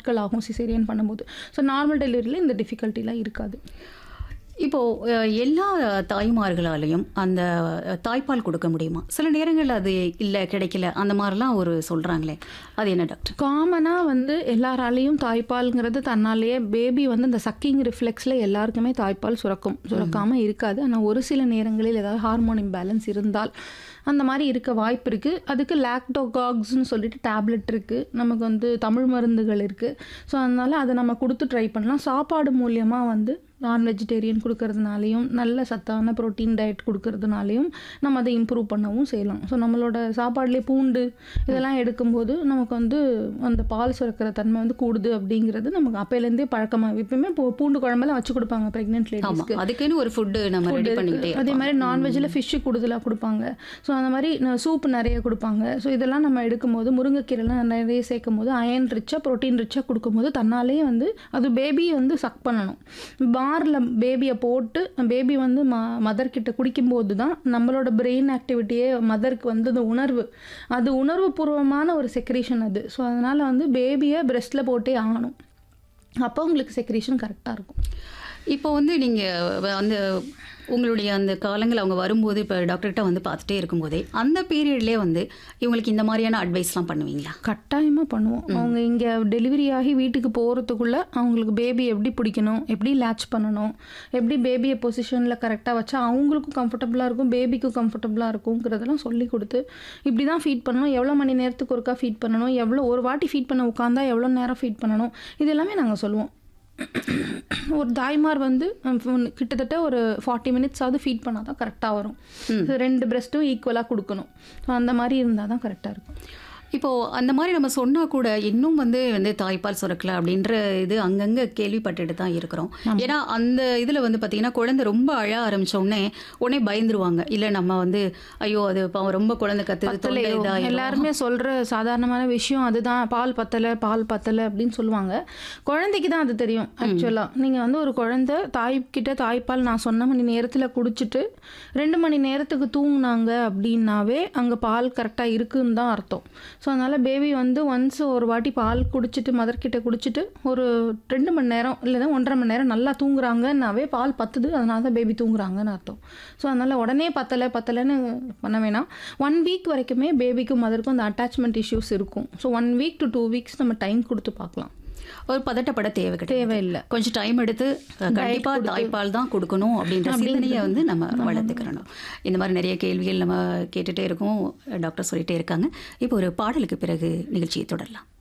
நாட்கள் ஆகும் சிசேரியன் பண்ணும்போது ஸோ நார்மல் டெலிவரியில் இந்த டிஃபிகல்ட்டிலாம் இருக்காது இப்போ அஹ், எல்லா தாய்மார்களாலையும் அந்த அஹ், தாய்ப்பால் கொடுக்க முடியுமா சில நேரங்கள் அது இல்லை கிடைக்கல அந்த மாதிரிலாம் ஒரு சொல்றாங்களே அது என்ன டாக்டர் காமனாக வந்து எல்லாராலையும் தாய்ப்பால்ங்கிறது தன்னாலேயே பேபி வந்து இந்த சக்கிங் ரிஃப்ளெக்ஸில் எல்லாருக்குமே தாய்ப்பால் சுரக்கும் சுரக்காமல் இருக்காது ஆனால் ஒரு சில நேரங்களில் ஏதாவது ஹார்மோன் இம்பேலன்ஸ் இருந்தால் அந்த மாதிரி இருக்க வாய்ப்பு இருக்குது அதுக்கு லாக்டோகாக்ஸ்னு சொல்லிட்டு டேப்லெட் இருக்குது நமக்கு வந்து தமிழ் மருந்துகள் இருக்குது ஸோ அதனால் அதை நம்ம கொடுத்து ட்ரை பண்ணலாம் சாப்பாடு மூலியமாக வந்து நான் வெஜிடேரியன் கொடுக்கறதுனாலையும் நல்ல சத்தான ப்ரோட்டீன் டயட் கொடுக்கறதுனாலையும் நம்ம அதை இம்ப்ரூவ் பண்ணவும் செய்யலாம் ஸோ நம்மளோட சாப்பாடுலேயே பூண்டு இதெல்லாம் எடுக்கும்போது நமக்கு வந்து அந்த பால் சுரக்கிற தன்மை வந்து கூடுது அப்படிங்கிறது நமக்கு அப்போலேருந்தே பழக்கமாக எப்பயுமே பூ- பூண்டு குழம்பெல்லாம் வச்சு கொடுப்பாங்க ப்ரெக்னென்ட் ஆமா லேடிஸ்க்கு அதுக்குன்னு ஒரு ஃபுட்டு நம்ம ரெடி பண்ணிக்கிட்டே அதே மாதிரி நான்வெஜ்ஜில் ஃபிஷ்ஷு கூடுதலாக கொடுப்பாங்க ஸோ அந்த மாதிரி சூப் நிறைய கொடுப்பாங்க ஸோ இதெல்லாம் நம்ம எடுக்கும்போது முருங்கைக்கீரைலாம் நிறைய சேர்க்கும் போது அயன் ரிச்சாக ப்ரோட்டீன் ரிச்சாக கொடுக்கும்போது தன்னாலேயே வந்து அது பேபி வந்து சக் பண்ணணும் பாரில் பேபியை போட்டு பேபி வந்து ம மதர் கிட்ட குடிக்கும்போது தான் நம்மளோட பிரெயின் ஆக்டிவிட்டியே மதருக்கு வந்து அந்த உணர்வு அது உணர்வுபூர்வமான ஒரு செக்ரேஷன் அது ஸோ அதனால் வந்து பேபியை பிரெஸ்ட்டில் போட்டே ஆகணும் அப்போ உங்களுக்கு செக்ரேஷன் கரெக்டாக இருக்கும் இப்போ வந்து நீங்க வ- அந்த உங்களுடைய அந்த காலங்கள் அவங்க வரும்போது இப்போ டாக்டர்கிட்ட வந்து பார்த்துட்டே இருக்கும்போதே அந்த பீரியட்லேயே வந்து இவங்களுக்கு இந்த மாதிரியான அட்வைஸ்லாம் பண்ணுவீங்களா கட்டாயமாக பண்ணுவோம் அவங்க இங்கே டெலிவரி ஆகி வீட்டுக்கு போகிறதுக்குள்ளே அவங்களுக்கு பேபி எப்படி பிடிக்கணும் எப்படி லேட்ச் பண்ணணும் எப்படி பேபியை பொசிஷனில் கரெக்டாக வச்சா அவங்களுக்கும் கம்ஃபர்டபுளாக இருக்கும் பேபிக்கும் கம்ஃபர்டபுளாக இருக்குங்கிறதெல்லாம் சொல்லி கொடுத்து இப்படி தான் ஃபீட் பண்ணணும் எவ்வளோ மணி நேரத்துக்கு ஒருக்கா ஃபீட் பண்ணணும் எவ்வளோ ஒரு வாட்டி ஃபீட் பண்ண உட்காந்தா எவ்வளோ நேரம் ஃபீட் பண்ணணும் இது எல்லாமே நாங்கள் சொல்லுவோம் ஒரு தாய்மார் வந்து ஹம், கிட்டத்தட்ட ஒரு ஃபார்ட்டி மினிட்ஸாவது ஃபீட் பண்ணால் தான் கரெக்டாக வரும் So, ரெண்டு பிரஸ்ட்டும் ஈக்குவலாக கொடுக்கணும் ஸோ அந்த மாதிரி இருந்தால் தான் கரெக்டாக இருக்கும் இப்போ அந்த மாதிரி நம்ம சொன்னா கூட இன்னும் வந்து வந்து தாய்ப்பால் சுரக்கல அப்படின்ற இது அங்கங்க கேள்விப்பட்டுட்டு தான் இருக்கிறோம் ஏன்னா அந்த இதுல வந்து பாத்தீங்கன்னா குழந்தை ரொம்ப அழ ஆரம்பிச்ச உடனே உடனே பயந்துருவாங்க இல்ல நம்ம வந்து ஐயோ அது பாவம் ரொம்ப குழந்தை கத்துது தொண்டை பத்தலையோ இதாயிரும். எல்லாருமே சொல்ற சாதாரணமான விஷயம் அதுதான் பால் பத்தலை பால் பத்தலை அப்படின்னு சொல்லுவாங்க குழந்தைக்கு தான் அது தெரியும் ஆக்சுவலா நீங்க வந்து ஒரு குழந்தை தாய்கிட்ட தாய்ப்பால் நான் சொன்ன மணி நேரத்துல குடிச்சிட்டு ரெண்டு மணி நேரத்துக்கு தூங்குனாங்க அப்படின்னாவே அங்க பால் கரெக்டா இருக்குன்னு தான் அர்த்தம் ஸோ அதனால பேபி வந்து ஒன்ஸ் ஒரு வாட்டி பால் குடிச்சிட்டு மதர் கிட்ட குடிச்சிட்டு ஒரு ரெண்டு மணி நேரம் இல்லைன்னா ஒன்றரை மணி நேரம் நல்லா தூங்குறாங்கன்னாவே பால் பத்துது அதனால தான் பேபி தூங்குறாங்கன்னு அர்த்தம் ஸோ அதனால உடனே பத்தலை பத்தலைன்னு பண்ண வேணாம் ஒன் வீக் வரைக்குமே பேபிக்கும் மதருக்கும் அந்த அட்டாச்மெண்ட் இஷ்யூஸ் இருக்கும் so one week to two weeks நம்ம டைம் கொடுத்து பார்க்கலாம் ஒரு பதட்டப்பட தேவை கிடையாது தேவையில்லை கொஞ்சம் டைம் எடுத்து அஹ், கண்டிப்பா தாய்ப்பால் தான் கொடுக்கணும் அப்படின்ற சிந்தனையை வந்து நம்ம வளர்த்துக்கிறணும் இந்த மாதிரி நிறைய கேள்விகள் நம்ம கேட்டுட்டே இருக்கோம் டாக்டர் சொல்லிட்டே இருக்காங்க இப்போ ஒரு பாடலுக்கு பிறகு நிகழ்ச்சியை தொடரலாம்